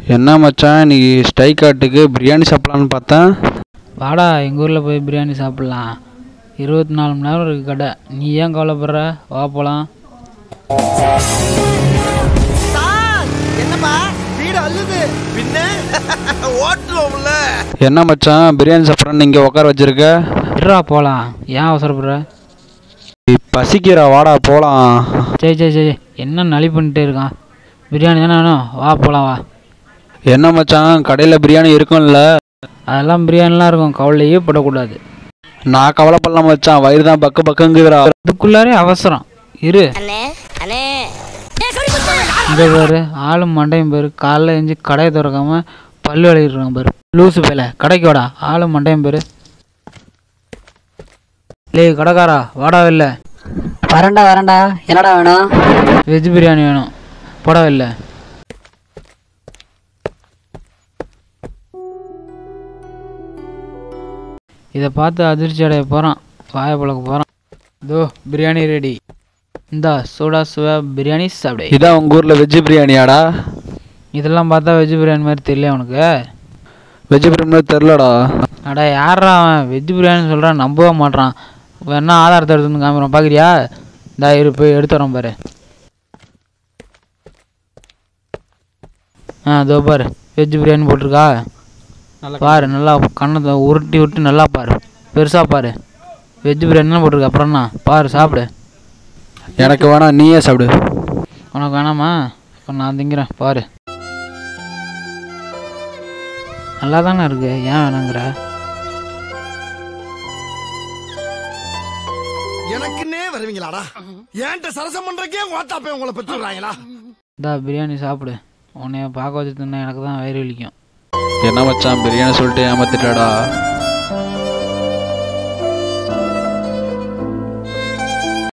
என்ன மச்சான் நீ ஸ்ட்ரைக் ஆட்டுக்கு பிரியாணி சாப்பிடலான்னு பார்த்தேன் வாடா எங்கள் ஊரில் போய் பிரியாணி சாப்பிட்லாம் இருபத்தி நாலு மணி நேரம் இருக்குது கடை நீ ஏன் கவலைப்படுற வா போகலாம் என்னப்பா வீடு அள்ளுது பின்ன ஓட்டுவோம்ல என்ன மச்சான் பிரியாணி சாப்பிட்றேன்னு இங்கே உட்கார வச்சிருக்க இருடா போகலாம் ஏன் அவசரப்படுற பசிக்கிறா வாடா போகலாம் சரி சரி சரி என்ன நலி பண்ணிட்டே இருக்கான் பிரியாணி தானே வேணும் வா போகலாம் வா என்ன மச்சான் கடையில் பிரியாணி இருக்கும்ல அதெல்லாம் பிரியாணிலாம் இருக்கும் கவலையே படக்கூடாது நான் கவலைப்படலாம் மச்சான் வயிறு தான் பக்கு பக்குங்குதுடா அதுக்குள்ளாரே அவசரம் இரு அண்ணே அண்ணே இங்கே பாரு ஆளும் மண்டையும் பேர் காலைல எழுந்து கடையை திறக்காம பல்லு விளையிட்டு இருக்கான் பாரு லூசு பேல கடைக்கு வாடா ஆளும் மண்டையும் பேர் லேய் கடைக்காரா வாடா இல்லை வரேன்டா வரேன்டா என்னடா வேணும் வெஜ் பிரியாணி வேணும் போடா இல்லை இதை பார்த்து அதிர்ச்சி அடைய போகிறான் வாய பழக்க போகிறான் இதோ பிரியாணி ரெடி இந்தா சூடா சுவா பிரியாணி சாப்பிடு இதான் உங்கள் ஊரில் வெஜ் பிரியாணியாடா இதெல்லாம் பார்த்தா வெஜ் பிரியாணி மாதிரி தெரியல உனக்கு வெஜ் பிரியாணி தெரிலடா அடா யாரா அவன் வெஜ் பிரியாணி சொல்கிறான் நம்பவே மாட்றான் வேணா ஆதாரத்தை எடுத்து வந்து காமிக்கிறோம் பார்க்குறியா இந்தா இரு போய் எடுத்து வரோம் பாரு ஆ இதோ பாரு வெஜ் பிரியாணி போட்டிருக்கா பாரு நல்லா கண்ணத்தை உருட்டி உருட்டி நல்லா பாரு பெருசாக பாரு வெஜ் பிரியாணி தான் போட்டிருக்க அப்புறம் என்ன பாரு சாப்பிடு எனக்கு வேணாம் நீயே சாப்பிடு உனக்கு வேணாமா இப்போ நான் திங்கிறேன் பாரு நல்லா தானே இருக்கு ஏன் வேணாங்கிற எனக்குன்னே வருவீங்களாடா ஏன்ட்ட சரசம் பண்றக்கே ஓட்டாப்பே உங்களை பெற்றுறாங்களா இந்தா பிரியாணி சாப்பிடு உன்னைய பார்க்க வச்சு தின்னா எனக்கு தான் வயிறு வலிக்கும் என்ன மச்சான் பிரியாணி சொல்லிட்டு ஏமாத்திட்டாடா